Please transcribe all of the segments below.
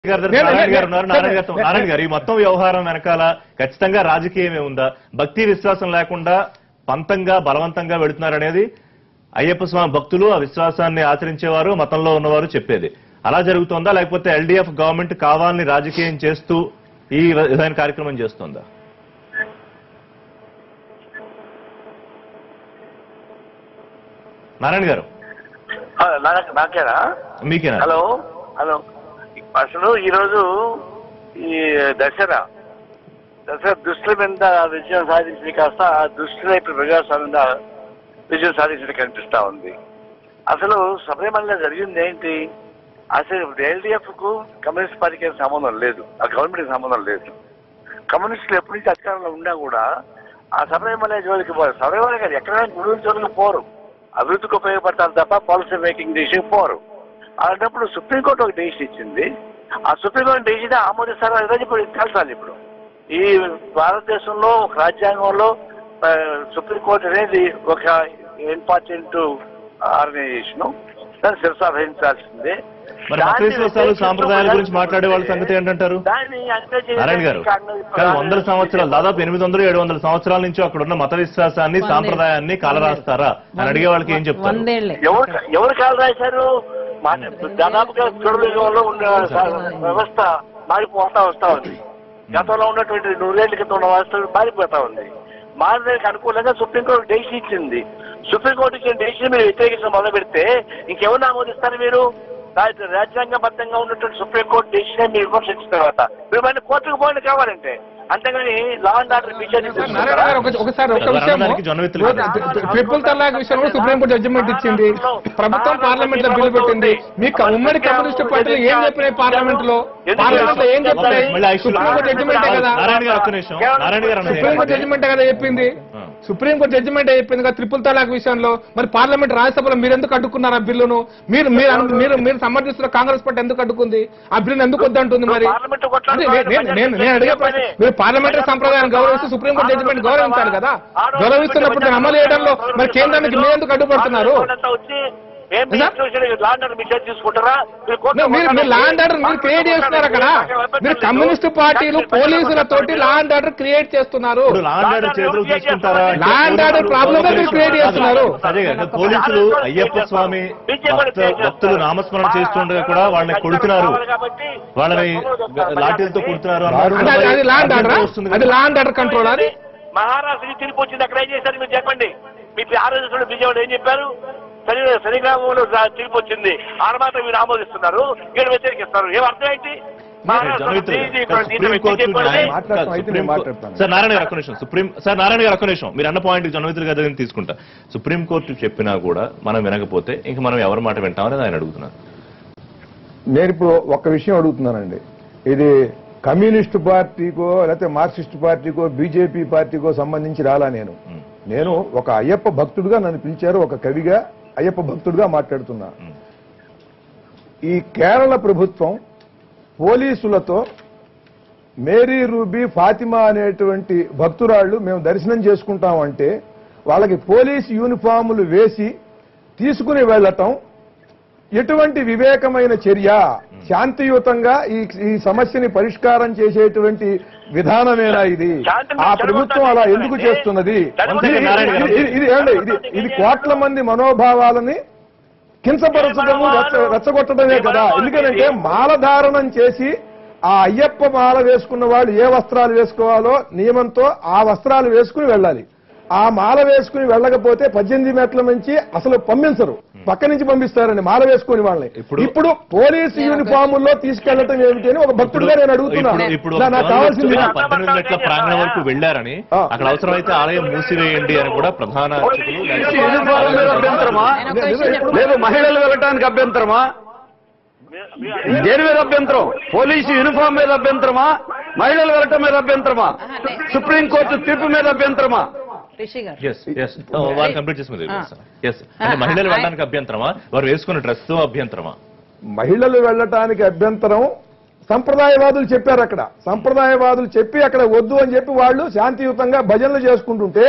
గారు నేను- నారాయణ గారు నేను- ఉన్నారు నారాయణ గారితో నేను- నారాయణ గారు ఈ మొత్తం వ్యవహారం వెనకాల ఖచ్చితంగా రాజకీయమే ఉందా భక్తి విశ్వాసం లేకుండా పంతంగా బలవంతంగా వెళుతున్నారనేది అయ్యప్ప స్వామి భక్తులు ఆ విశ్వాసాన్ని ఆచరించేవారు మతంలో ఉన్నవారు చెప్పేది అలా జరుగుతోందా లేకపోతే ఎల్డీఎఫ్ గవర్నమెంట్ కావాలని రాజకీయం చేస్తూ ఈ విధమైన కార్యక్రమం చేస్తోందా నారాయణ గారు ఆ, నా- నాకేనా మీకేనా హలో హలో అసలు ఈరోజు ఈ దసరా దసరా దుస్తుల మీద విజయం సాధించింది కాస్త ఆ దుస్తుల ఇప్పుడు ప్రజాస్వామ్యం మీద విజయం సాధించింది కనిపిస్తా ఉంది అసలు శబరిమలలో జరిగింది ఏంటి అసలు ఎల్డిఎఫ్ కు కమ్యూనిస్ట్ పార్టీకి ఏం సంబంధం లేదు ఆ గవర్నమెంట్ సంబంధం లేదు కమ్యూనిస్టులు ఎప్పటి నుంచి అధికారంలో ఉన్నా కూడా ఆ శబరిమల జోలికి పోరు శబరిమల గారు ఎక్కడైనా గుడి జోలికి పోరు అభివృద్ధికి ఉపయోగపడతారు తప్ప పాలసీ మేకింగ్ డెసిషన్ పోరు అలాంటప్పుడు సుప్రీంకోర్టు ఒక డెసిషన్ ఇచ్చింది ఆ సుప్రీంకోర్టు డెసిషన్ ఆమోదిస్తారా లేదా ఇప్పుడు తేల్చాలి ఇప్పుడు ఈ భారతదేశంలో ఒక రాజ్యాంగంలో ఆ, సుప్రీంకోర్టు అనేది ఒక ఇంపార్టెంట్ ఆర్గనైజేషన్ దాన్ని శిరసావహించాల్సిందే మరి మత విశ్వాసాలు సాంప్రదాయాల గురించి మాట్లాడే వాళ్ళ సంగతి ఏంటంటారు దాన్ని అంతే నారాయణ గారు కానీ వందల సంవత్సరాలు దాదాపు ఎనిమిది వందలు ఏడు వందల సంవత్సరాల నుంచి అక్కడ ఉన్న మత విశ్వాసాన్ని వందేళ్ళు. సాంప్రదాయాన్ని కాలరాస్తారా అని అడిగే వాళ్ళకి ఏం చెప్తారు వందేళ్లే ఎవరు ఎవరు కాలు రాశారు మా- దాదాపుగా తొడుగులో ఉన్న స- వ్యవస్థ మారిపోతా వస్తా ఉంది గతంలో ఉన్నటువంటి నూరేళ్ల క్రితం ఉన్న వ్యవస్థ మారిపోతా ఉంది మారడానికి అనుకూలంగా సుప్రీంకోర్టు డెసిషన్ ఇచ్చింది సుప్రీంకోర్టు ఇచ్చిన డెసిషన్ మీరు వ్యతిరేకించడం మొదలు పెడితే ఇంకెవరు ఆమోదిస్తారు మీరు రా- రాజ్యాంగబద్ధంగా ఉన్నటువంటి సుప్రీంకోర్టు డెసిషన్ మీరు విమర్శించిన తర్వాత మీరు మళ్ళీ కోర్టుకు పోయింది కావాలంటే అంతేగాని లా అండ్ ఆర్డర్ నారాయణ గారు ఒక- ఒకసారి ఒక విషయం అనడానికి జొన్నవిత్తులు కాదు. ట్రిపుల్ తలాక్ విషయంలో సుప్రీంకోర్టు జడ్జిమెంట్ ఇచ్చింది ప్రభుత్వం పార్లమెంట్ లో బిల్లు పెట్టింది మీ క- ఉమ్మడి కమ్యూనిస్ట్ పార్టీలు ఏం చెప్పినాయి పార్లమెంట్ లో పార్లమెంట్ లో ఏం చెప్పినాయి మళ్ళీ ఐశ్వర్య- సుప్రీంకోర్టు జడ్జిమెంటే కదా నారాయణ గారు ఒక్క నిమిషం నారాయణ గారు అన్నది సుప్రీంకోర్టు ఏంటంటే- జడ్జిమెంట్ కదా చెప్పింది ఆ. సుప్రీంకోర్టు జడ్జిమెంట్ చెప్పింది కదా ట్రిపుల్ తలాక్ విషయంలో మరి పార్లమెంట్ రాజ్యసభలో మీరు ఎందుకు అడ్డుకున్నారు ఆ బిల్లును మీరు మీరు అను- మీరు మీరు సమర్థిస్తున్న కాంగ్రెస్ పార్టీ ఎందుకు అడ్డుకుంది ఆ బిల్లును ఎందుకు వద్దంటుంది మరి పార్లమెంట్ కొట్లాడు- అంటే నే- నేను- నేను నేను అడిగే ప్రశ్న మీరు పార్లమెంటరీ సంప్రదాయాన్ని గౌరవిస్తూ సుప్రీంకోర్టు జడ్జిమెంట్ గౌరవించాలి కదా గౌరవిస్తున్నప్పుడు దాన్ని అమలు చేయడంలో మరి కేంద్రానికి మీరు ఎందుకు అడ్డుపడుతున్నారు తీసుకుంటారా మీరు మీరు- మీరు లా అండ్ ఆర్డర్ మీరు క్రియేట్ చేస్తున్నారు అక్కడ మీరు కమ్యూనిస్ట్ పార్టీలు పోలీసులతోటి లా అండ్ ఆర్డర్ క్రియేట్ చేస్తున్నారు ఇప్పుడు లా అండ్ ఆర్డర్ చేతులు తీసుకుంటారా లా అండ్ ఆర్డర్ ప్రాబ్లమ్ మీరు క్రియేట్ చేస్తున్నారు అదే కదా పోలీసులు అయ్యప్ప స్వామి భక్త భక్తులు నామస్మరణ చేస్తుండగా కూడా వాళ్ళని కొడుతున్నారు వాళ్ళని లాఠీలతో కొడుతున్నారు అన్న అంటే అది- అది లా అండ్ ఆర్డర్ వస్తుంది అది కదా. లా అండ్ ఆర్డర్ కంట్రోల్ అది మహారాష్ట్రకి తిరిగి వచ్చింది అక్కడ ఏం చేశారు మీరు చెప్పండి మీ ఆర్ఎస్ఎస్ విజయవాడ ఏం చెప్పారు శని శనిగ్రామంలో తిరిగి వచ్చింది ఆరు మాత్రం మీరు ఆమోదిస్తున్నారు ఏడు వ్యతిరేకిస్తారు ఏం అర్థం ఏంటి జనహితులు కాదు, సుప్రీం కోర్టు న్యాయం- కాదు, సుప్రీం కో- సార్ నారాయణ గారు ఒక్క నిమిషం సుప్రీం సార్ నారాయణ గారు ఒక్క నిమిషం మీరు అన్న పాయింట్ జనవితులు గారి దగ్గర తీసుకుంటా సుప్రీం కోర్టు చెప్పినా కూడా మనం వినకపోతే ఇంక మనం ఎవరి మాట వింటామని ఆయన అడుగుతున్నారు నేను ఇప్పుడు ఒక విషయం అడుగుతున్నానండి ఇది కమ్యూనిస్ట్ పార్టీకో లేకపోతే మార్క్సిస్ట్ పార్టీకో బీజేపీ పార్టీకో సంబంధించి రాలా నేను ఉమ్, నేను ఒక అయ్యప్ప భక్తుడిగా నన్ను పిలిచారు ఒక కవిగా అయ్యప్ప భక్తుడిగా మాట్లాడుతున్నా ఉమ్. ఈ కేరళ ప్రభుత్వం పోలీసులతో మేరీ రూబీ ఫాతిమా అనేటువంటి భక్తురాళ్లు మేము దర్శనం చేసుకుంటామంటే వాళ్ళకి పోలీస్ యూనిఫాములు వేసి తీసుకుని వెళ్ళటం ఎటువంటి వివేకమైన చర్య శాంతియుతంగా ఈ ఈ సమస్యని పరిష్కారం చేసేటువంటి విధానమేనా ఇది ఆ ప్రభుత్వం అలా ఎందుకు చేస్తున్నది ఇది- ఇది- ఇది- ఇది ఏమండి? ఇది ఇది కోట్ల మంది మనోభావాలని కించపరచడము రెచ్చ- రెచ్చగొట్టడమే కదా ఎందుకంటే మాలధారణం చేసి ఆ అయ్యప్ప మాల వేసుకున్న వాళ్ళు ఏ వస్త్రాలు వేసుకోవాలో నియమంతో ఆ వస్త్రాలు వేసుకుని వెళ్ళాలి ఆ మాల వేసుకుని వెళ్ళకపోతే పద్దెనిమిది మెట్ల నుంచి అసలు పంపించరు పక్క నుంచి పంపిస్తారండి మాల వేసుకుని వాళ్ళని ఇప్పుడు- ఇప్పుడు పోలీసు యూనిఫాముల్లో తీసుకెళ్లటం ఏమిటి అని ఒక భక్తుడిగా నేను అడుగుతున్నా ఇప్పుడు- ఇప్పుడు నా- నాకు కావాల్సింది ఒక పద్దెనిమిది మెట్ల ప్రాంగణం వరకు వెళ్లారని ఆ. అక్కడ అవసరమైతే ఆలయం మూసివేయండి అని కూడా ప్రధాన అర్చకులు యూనిఫామ్ మీద అభ్యంతరమా నేను ఒక విషయం చెప్తాను. లేదు మహిళలు వెళ్ళటానికి అభ్యంతరమా దేని మీద అభ్యంతరం పోలీసు యూనిఫామ్ మీద అభ్యంతరమా మహిళలు వెళ్ళటం మీద అభ్యంతరమా సుప్రీంకోర్టు తీర్పు మీద అభ్యంతరమా రిషి గారు ఎస్ ఎస్ వారు కంప్లీట్ చేసుకుంది ఎస్ అంటే మహిళలు వెళ్ళడానికి అభ్యంతరమా వారు వేసుకున్న డ్రెస్ అభ్యంతరమా మహిళలు వెళ్ళటానికి అభ్యంతరం సంప్రదాయవాదులు చెప్పారు అక్కడ సంప్రదాయవాదులు చెప్పి అక్కడ వద్దు అని చెప్పి వాళ్ళు శాంతియుతంగా భజనలు చేసుకుంటుంటే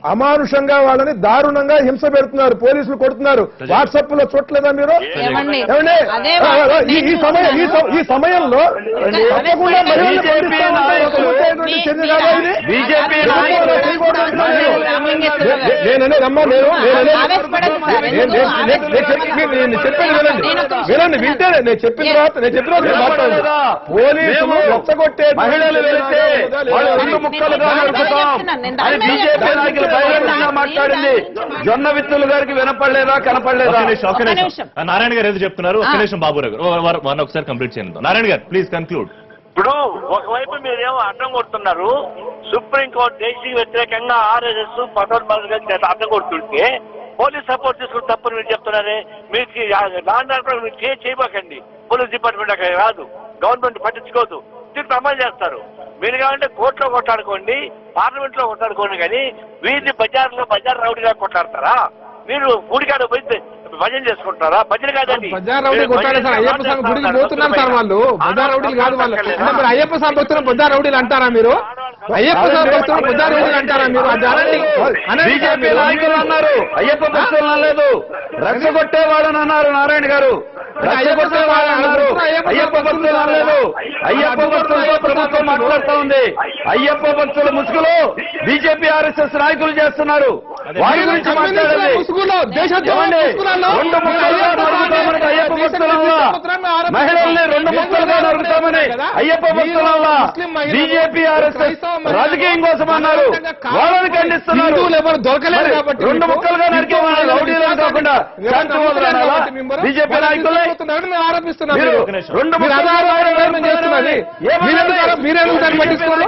అమానుషంగా వాళ్ళని దారుణంగా హింస పెడుతున్నారు పోలీసులు కొడుతున్నారు వాట్సాప్ లో చూడలేదా మీరు ఏమండి? ఏమండి? అదే ఆ, ఆ, ఈ- ఈ సమయం ఈ సమ- ఈ సమయంలో తప్పకుండా మహిళల్ని BJP ఖండిస్తా ఉంటారు. నాయకులు సముచితమైనటువంటి చర్య కాదా ఇది? బీజేపీ ఎందుకు నాయకులు అలా చేయకూడదు అంటున్నారు మీరు? రామలింగేశ్వర గారు. నే- నేననేదమ్మా నేను నేననేది ఆవేశపడదు సార్. నేను- నేను- నేను- నేను- నేను చెప్పి- మీరు- నేను చెప్పేది వినండి నేను ఒక విషయం వినండి వింటే నేను చెప్పిన తర్వాత నేను చెప్పిన తర్వాత మీరు మాట్లాడండి. పోలీసులు మేము రెచ్చగొట్టే మహిళలు వెళితే వాళ్ళు రెండు ముక్కలుగా నరుకుతాం అని బీజేపీ నాయకులు బహిరంగంగా మాట్లాడింది జొన్న విత్తులు గారికి వినపడలేదా ఒక్క కనపడలేదా నిమిషం ఒక్క ఒక్క నిమిషం నిమిషం. ఆ, నారాయణ గారు ఏదో చెప్తున్నారు ఒక్క ఆ. నిమిషం బాబురావు గారు ఓ, వారు- వారిని ఒకసారి కంప్లీట్ చేయండి నారాయణ గారు ప్లీజ్ కన్క్లూడ్ ఇప్పుడు ఒకవైపు మీరేమో అడ్డం కొడుతున్నారు సుప్రీంకోర్టు దేశీయ వ్యతిరేకంగా ఆర్ఎస్ఎస్ పటోల్ గారు అడ్డం కొడుతుంటే పోలీస్ సపోర్ట్ తీసుకుని తప్పని మీరు చెప్తున్నారే మీరు లాండ్ ఆర్డర్ మీరు చే- చేయబాకండి పోలీస్ డిపార్ట్మెంట్ అక్కడ రాదు గవర్నమెంట్ పట్టించుకోదు దీన్ని అమలు చేస్తారు మీరు కావాలంటే కోర్టులో కొట్లాడుకోండి పార్లమెంట్ లో కొట్లాడుకోండి కానీ వీధి బజార్లో బజార్ రౌడీగా కొట్లాడతారా మీరు గుడికాడ పోయి భజన చేసుకుంటారా భజన కాదండి బజార్ రౌడీ కొట్టాడు సార్ అయ్యప్ప స్వామి గుడికి పోతున్నారు సార్ వాళ్ళు బజార్ రౌడీలు కాదు వాళ్ళు అంటే మరి అయ్యప్ప స్వామి భక్తులు బజార్ రౌడీలు అంటారా మీరు అయ్యప్ప స్వామి భక్తులు బజార్ రౌడీలు అంటారా మీరు అది అనండి అనండి సార్ బీజేపీ మీరు. నాయకులు అన్నారు అయ్యప్ప భక్తులు అనలేదు రెచ్చగొట్టేవాడని అన్నారు నారాయణ గారు రెచ్చగొట్టేవాడని అన్నారు అయ్యప్ప భక్తులు అనలేదు అయ్యప్ప భక్తులతో ప్రభుత్వం మాట్లాడుతూ ఉంది అయ్యప్ప భక్తుల ముసుగులో బీజేపీ ఆర్ఎస్ఎస్ నాయకులు చేస్తున్నారు వారి గురించి మాట్లాడాలి ముసుగులో దేశద్రోహ ఏమండి? ముసుగులలో రెండు ముక్కలుగా నరుకుతామని అయ్యప్ప భక్తుల వల్ల మహిళల్ని రెండు ముక్కలుగా నరుకుతామని అయ్యప్ప భక్తుల వల్ల బీజేపీ ఆర్ఎస్ఎస్ రాజకీయం కోసం అన్నారు వాళ్ళని ఖండిస్తున్నారు హిందువులు ఎవరు దొరకలేదు మరి కాబట్టి రెండు మీకు ముక్కలుగా నరికే వాళ్ళని రౌడీలను కాకుండా శాంతివంతులు అనాలా? బీజేపీ నాయకులే మేము ఆరోపిస్తున్నాం మీరు మీరు. రెండు మీరు ముక్కలుగా అనారోగ్యం ఏమని చేస్తున్నది? మీరెందుకు మీరెందుకు దాన్ని పట్టించుకోరు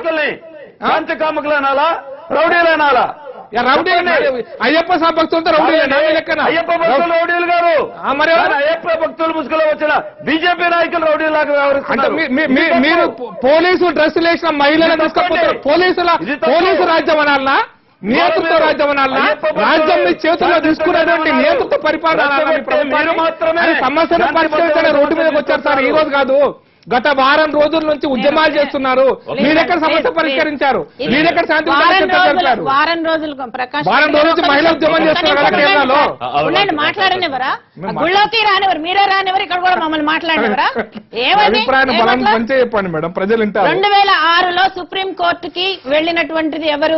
శాంతి కాముకులు అనాలా రౌడీలు అనాలా యా, రౌడీ అయ్యప్ప స్వామి భక్తులతో రౌడీలేనా మీ లెక్కన అయ్యప్ప భక్తులు రౌడీలు గారు ఆ, మరి ఎవరు? కానీ అయ్యప్ప భక్తుల ముసుగులో వచ్చిన బీజేపీ నాయకులు రౌడీలాగా అంటే వ్యవహరిస్తున్నారు మీ- మీ- మీ- మీరు పో- పోలీసు డ్రెస్సులు వేసిన మహిళలను ఇది తీసుకపోతారు తప్పండి. పోలీసుల ఇది తప్పు. పోలీసు రాజ్యం అనాలనా నేతృత్వ రాజ్యం అనాలనా అయ్యప్ప భక్తులు రాజ్యం మీ చేతుల్లో శాంతి తీసుకునేటువంటి ఉన్నారు. నేతృత్వ పరిపాలన అనాలా మీ రెచ్చగొట్టే ప్రభుత్వాన్ని? మీరు మాత్రమే అది సమస్యను శాంతి పరిష్కరించడానికి భద్రతలు రోడ్డు మీదకి వచ్చారు సార్ ఈ రోజు కాదు గత వారం రోజుల నుంచి ఉద్యమాలు చేస్తున్నారు మీరెక్కడ సమస్య పరిష్కరించారు ఇది మీరెక్కడ శాంతి వారం భద్రతలు రోజులు జరిపారు వారం రోజులు ప్రకాష్ వారం రోజుల నుంచి మహిళా ఉద్యమం చేస్తున్నారు కదా కేరళలో. ఉండండి మాట్లాడనివరా మేము గుళ్ళోకి రానివ్వరు మీరే రానివ్వరు ఇక్కడ కూడా మమ్మల్ని మాట్లాడినవరా ఏమని అభిప్రాయాన్ని బలం ఏమట్లా? పంచే చెప్పండి మేడం ప్రజలు వింటారు రెండు వేల ఆరులో సుప్రీం కోర్టుకి వెళ్ళినటువంటిది ఎవరు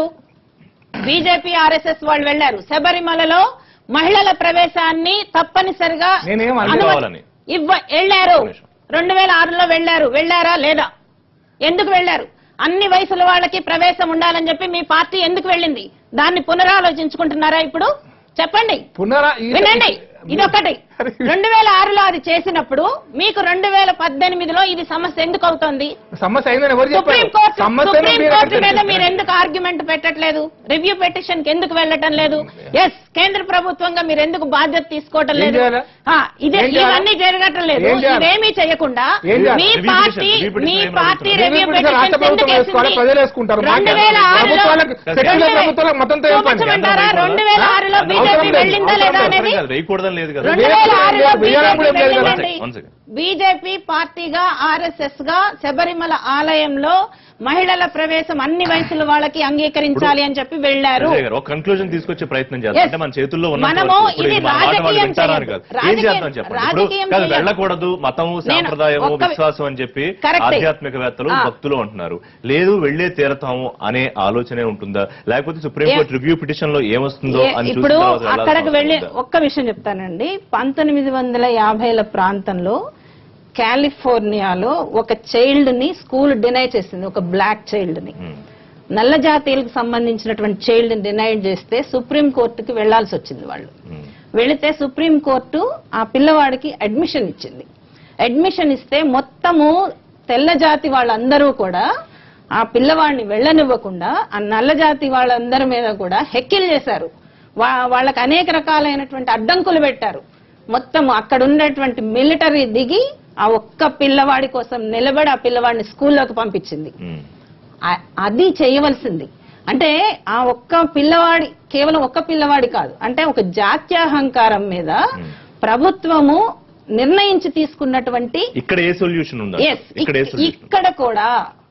బీజేపీ ఆర్ఎస్ఎస్ వాళ్ళు వెళ్లారు శబరిమలలో మహిళల ప్రవేశాన్ని తప్పనిసరిగా నేనేం అనలేదు. అనుమతి- కావాలని. ఇవ్వ వెళ్లారు ఒక నిమిషం. రెండు వేల ఆరులో వెళ్లారు వెళ్లారా లేదా ఎందుకు వెళ్లారు అన్ని వయసుల వాళ్ళకి ప్రవేశం ఉండాలని చెప్పి మీ పార్టీ ఎందుకు వెళ్ళింది దాన్ని పునరాలోచించుకుంటున్నారా ఇప్పుడు చెప్పండి పునరా ఈ- వినండి ఇదొకటి రెండు వేల ఆరులో అది చేసినప్పుడు మీకు రెండు వేల పద్దెనిమిదిలో ఇది సమస్య ఎందుకు అవుతోంది సమస్య అయిందని ఎవరు సుప్రీం చెప్పారు కోర్టు సమస్యను సుప్రీం మీరు కోర్టు మీద ఎక్కడ మీరు ఎందుకు ఆర్గ్యుమెంట్ పెట్టట్లేదు రివ్యూ పెటిషన్ కి ఎందుకు వెళ్ళటం లేదు ఎస్ కేంద్ర ప్రభుత్వంగా మీరు ఎందుకు బాధ్యత తీసుకోవటం ఏం లేదు చేయాలి? ఆ, ఇదే ఏం చేయాలి? ఇవన్నీ జరగటం లేదు ఏం చేయాలి? ఇవేమీ చేయకుండా ఏం చేయాలి? మీ Review party petition, review petition మీ ఏం పార్టీ అడుగుతున్నారు? రివ్యూ రివ్యూ petition రాష్ట్ర ప్రభుత్వం వేసుకోవాలి, ప్రజలు వేసుకుంటారు. రెండు మాకు వేల ఆరులో ప్రభుత్వాలకు, సెక్యులర్ ప్రభుత్వాలకు మతంతో ఏం పని? చూపించమంటారా రెండు వేల ఆరులో అవసరం బీజేపీ లేదు, వెళ్ళిందా అవసరం లేదా లేదు. అనేది వేయకూడదని లేదు కదా రెండు వేల ఆరులో లేదు, వేయడం కూడా బీజేపీ లేదు కదా. వెళ్ళిందండి. One second. బీజేపీ పార్టీగా ఆర్ఎస్ఎస్ గా శబరిమల ఆలయంలో మహిళల ప్రవేశం అన్ని వయసుల వాళ్ళకి అంగీకరించాలి అని చెప్పి వెళ్లారు సంజయ్ గారు ఒక కన్క్లూజన్ తీసుకొచ్చే ప్రయత్నం చేద్దాం Yes. అంటే మన చేతుల్లో ఉన్న మనము ఇది రాజకీయం వింటారా అని చేయొద్దు. కాదు ఏం రాజకీయం- చేద్దాం చెప్పండి ఇప్పుడు రాజకీయం కాదు చేయొద్దు. వెళ్ళకూడదు మతము సాంప్రదాయము ఒక్క- విశ్వాసం అని చెప్పి Correct. ఆధ్యాత్మికవేత్తలు ఆ. భక్తులు అంటున్నారు లేదు వెళ్లే తీరతాము అనే ఆలోచనే ఉంటుందా లేకపోతే సుప్రీం ఏ- కోర్టు రివ్యూ పిటిషన్ లో ఏమొస్తుందో ఏ- అని చూసిన ఇప్పుడు తర్వాత వెళ్ళాల్సిన అక్కడికి అవసరం వెళ్ళి ఉందా? ఒక్క విషయం చెప్తానండి పంతొమ్మిది వందల యాభైల ప్రాంతంలో కాలిఫోర్నియాలో ఒక చైల్డ్ ని స్కూల్ డినై చేసింది ఒక బ్లాక్ చైల్డ్ ని ఉమ్. నల్ల జాతీయులకు సంబంధించినటువంటి చైల్డ్ ని డినై చేస్తే సుప్రీం కోర్టుకి వెళ్లాల్సి వచ్చింది వాళ్ళు ఉమ్. వెళితే సుప్రీం కోర్టు ఆ పిల్లవాడికి అడ్మిషన్ ఇచ్చింది అడ్మిషన్ ఇస్తే మొత్తము తెల్ల జాతి వాళ్ళందరూ కూడా ఆ పిల్లవాడిని వెళ్ళనివ్వకుండా ఆ నల్ల జాతి వాళ్ళందరి మీద కూడా హెక్కిలు చేశారు వా- వాళ్ళకి అనేక రకాలైనటువంటి అడ్డంకులు పెట్టారు మొత్తం అక్కడ ఉన్నటువంటి మిలిటరీ దిగి ఆ ఒక్క పిల్లవాడి కోసం నిలబడి ఆ పిల్లవాడిని స్కూల్లోకి పంపించింది ఉమ్. ఆ- అది చేయవలసింది అంటే ఆ ఒక్క పిల్లవాడి కేవలం ఒక్క పిల్లవాడి కాదు అంటే ఒక జాత్యాహంకారం మీద ప్రభుత్వము నిర్ణయించి తీసుకున్నటువంటి ఇక్కడ ఏ సొల్యూషన్ ఉందా ఎస్ ఇక్కడ ఏ సొల్యూషన్ ఇక్కడ కూడా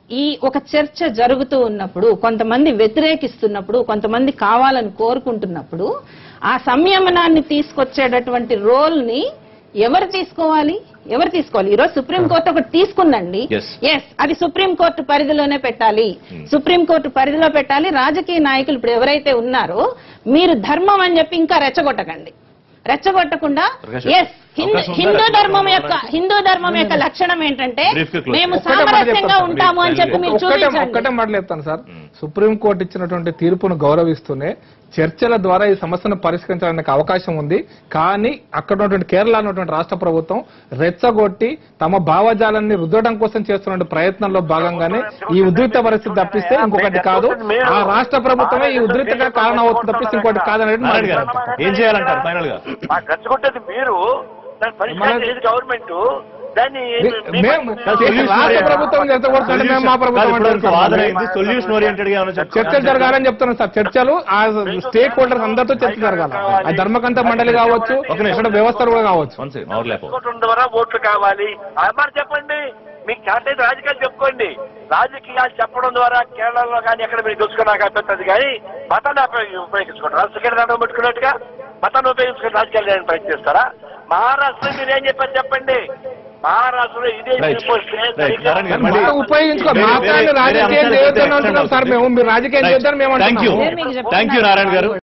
ఈ ఒక చర్చ జరుగుతూ ఉన్నప్పుడు కొంతమంది వ్యతిరేకిస్తున్నప్పుడు కొంతమంది కావాలని కోరుకుంటున్నప్పుడు ఆ సంయమనాన్ని తీసుకొచ్చేటటువంటి రోల్ ని ఎవరు తీసుకోవాలి ఎవరు తీసుకోవాలి ఈరోజు సుప్రీంకోర్టు ఒకటి తీసుకుందండి Yes. ఎస్ అది సుప్రీంకోర్టు పరిధిలోనే పెట్టాలి సుప్రీంకోర్టు పరిధిలో పెట్టాలి రాజకీయ నాయకులు ఇప్పుడు ఎవరైతే ఉన్నారో మీరు ధర్మం అని చెప్పి ఇంకా రెచ్చగొట్టకండి రెచ్చగొట్టకుండా ప్రకాష్ ఎస్ అవకాశం ఉందా? హిందూ ధర్మం యొక్క రెచ్చగొట్టడానికి? హిందూ ధర్మం యొక్క లక్షణం ఏంటంటే Brief గా close. మేము ఒక్కటే మాట సామరస్యంగా చెప్తాను. ఉంటాము అని చెప్పి మీరు ఒక్కటే చూపించండి ఒక్కటే మాటలు చెప్తాను సార్ సుప్రీం కోర్టు ఇచ్చినటువంటి తీర్పును గౌరవిస్తూనే చర్చల ద్వారా ఈ సమస్యను పరిష్కరించడానికి అవకాశం ఉంది కానీ అక్కడ ఉన్నటువంటి కేరళ ఉన్నటువంటి రాష్ట్ర ప్రభుత్వం రెచ్చగొట్టి తమ భావజాలాన్ని రుద్దడం కోసం చేస్తున్న ప్రయత్నంలో భాగంగానే ఈ ఉద్రిక్త పరిస్థితి తప్పిస్తే ఇంకొకటి కాదు ఆ రాష్ట్ర ప్రభుత్వమే ఈ ఉద్రిక్తగా కారణం అవుతుంది తప్పిస్తే ఇంకోటి కాదనేది నా నారాయణ గారు అభిప్రాయం. ఏం చేయాలంటారు ఫైనల్ గా ఆ రెచ్చగొట్టేది మీరు దాన్ని పరిష్కారం చేసేది గవర్నమెంట్ దాన్ని మే- మేము రాష్ట్ర ప్రభుత్వం రెచ్చగొడుతుంటే మేము మా ప్రభుత్వం అంటాం సార్. వాదన అయింది సొల్యూషన్ ఓరియంటెడ్ గా ఏమైనా చెప్తారా? చర్చలు జరగాలని చెప్తున్నాను సార్ చర్చలు ఆ స్టేక్ హోల్డర్స్ అందరితో చర్చ జరగాలి ఆ ధర్మకంత మండలి కావచ్చు ఒక నిమిషం. ఇక్కడ వ్యవస్థలు కూడా కావచ్చు One second, overlap. రెచ్చగొట్టడం ద్వారా ఓట్లు కావాలి అమ్మారు చెప్పండి మీకు చేతైతే రాజకీయాలు చెప్పుకోండి రాజకీయాలు చెప్పడం ద్వారా కేరళలో కానీ ఎక్కడ మీరు దోచుకున్నాక పెద్దది కానీ మతాన్ని ఉపయోగి- ఉపయోగించుకుంటారా సెకండ్ దండం పెట్టుకున్నట్టుగా మతాన్ని ఉపయోగించుకుని రాజకీయాలు చేయడానికి ప్రయత్నం చేస్తారా మహారాష్ట్ర మీరు ఏం చెప్పారు చెప్పండి మహారాష్ట్రలో ఇదే Right. చూపిస్తే Right. సరిగ్గా- నారాయణ గారు, మళ్ళీ- మొత్తం ఉపయోగించుకో వేరే- మాట్లాడి వేరే- వేరే రాజకీయం అంశాలు చేయొద్దని extend అంటున్నాం సార్ అవుతుంది. మేము మీరు రాజకీయం Right. చేయొద్దని మేము Thank you. అంటున్నాము నేను మీకు చెప్తున్నాను. థ్యాంక్ యూ నారాయణ గారు